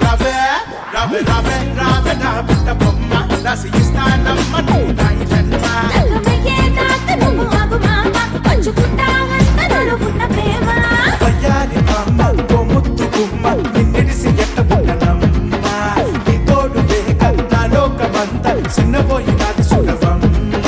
రవే రవే రవే రావే నా బిడ్డ బొమ్మ రాసి ఇస్తానమ్మ నువ్వు నా ఈ జన్మ తగ్గమయ్యే తాత నువ్వు ఆగు మామ పంచుకుంటావంత నలుగున్న ప్రేమ వయ్యారి అమ్మ ఓ ముత్తు గుమ్మ నిన్నిడిసి ఎట్టబుట్టనమ్మ నీ తోడు లేక నా లోకమంత చిన్నపోయినది సుడవమ్మ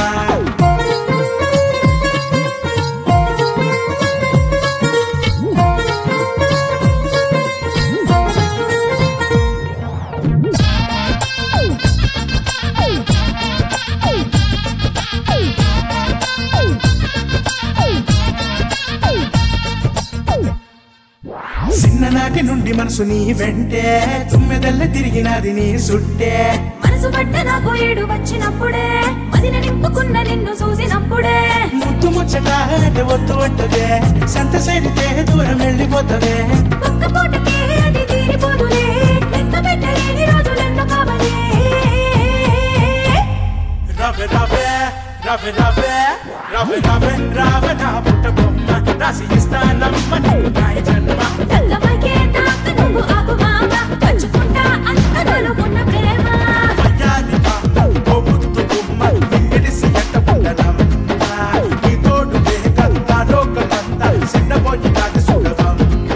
చిన్ననాటి నుండి మనసు నీ వెంటే తుమ్మెదల్ల తిరిగినది నీ సుట్టే మనసు పట్ట నాకు ఏడు వచ్చినప్పుడే మదిన నింపుకున్న నిన్ను చూసినప్పుడే ముద్దు ముచ్చట అంటే వద్దు అంటదే సంత సైడితే దూరం వెళ్ళిపోతదే ఒక్క పూటకే అది తీరిపోదులే లెక్క పెట్టలేని రోజులెన్నో కావలే రవే రవే రవే రవే రవే రవే రవే నా పుట్ట బొమ్మ రాసి ఇస్తానమ్మ నీకు నా ఈ జన్మ తగ్గమయ్యే తాత నువ్వు ఆగు మామ పంచుకుంటా అంత నలుగున్న ప్రేమ వయ్యారి అమ్మ ఓ ముత్తు గుమ్మ నిన్నిడిసి ఎట్టబుట్టనమ్మ నీ తోడు లేక నా లోకమంతా చిన్నపోయినది సుడవమ్మ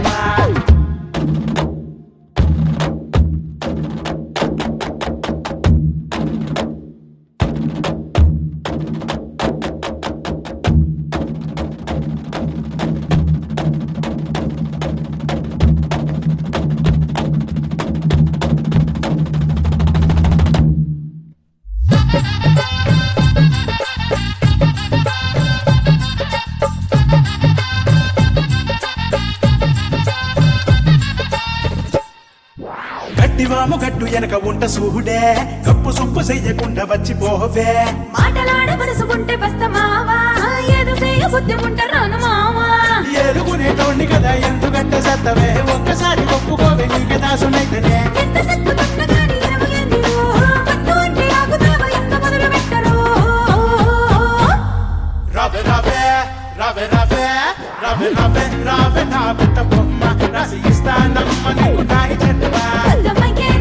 గట్టివాము గట్టు వెనక ఉంట సూడే కప్పు సుప్పు చెయ్యకుండా వచ్చి పోవే మాటలాడ మనసుకుంటే బస్త మావా ఏదో చేయ బుద్ధి ఉంట రాను మావా ఏలుగునేటోణ్ణి కదా ఎందుకంటే సత్తవే ఒక్కసారి ఒప్పుకోవే నీకే దాసునైతేనే ఎంత సత్తుకున్న గాని ఏమో ఏందిరో పట్టు అంటే ఆగుతావా ఎంత మొదలు పెట్టరో రవే రవే రవే రవే రవే రవే రవే నా పుట్ట బొమ్మ రాసి ఇస్తానమ్మ నీకు నా ఈ జన్మ తగ్గమయ్యే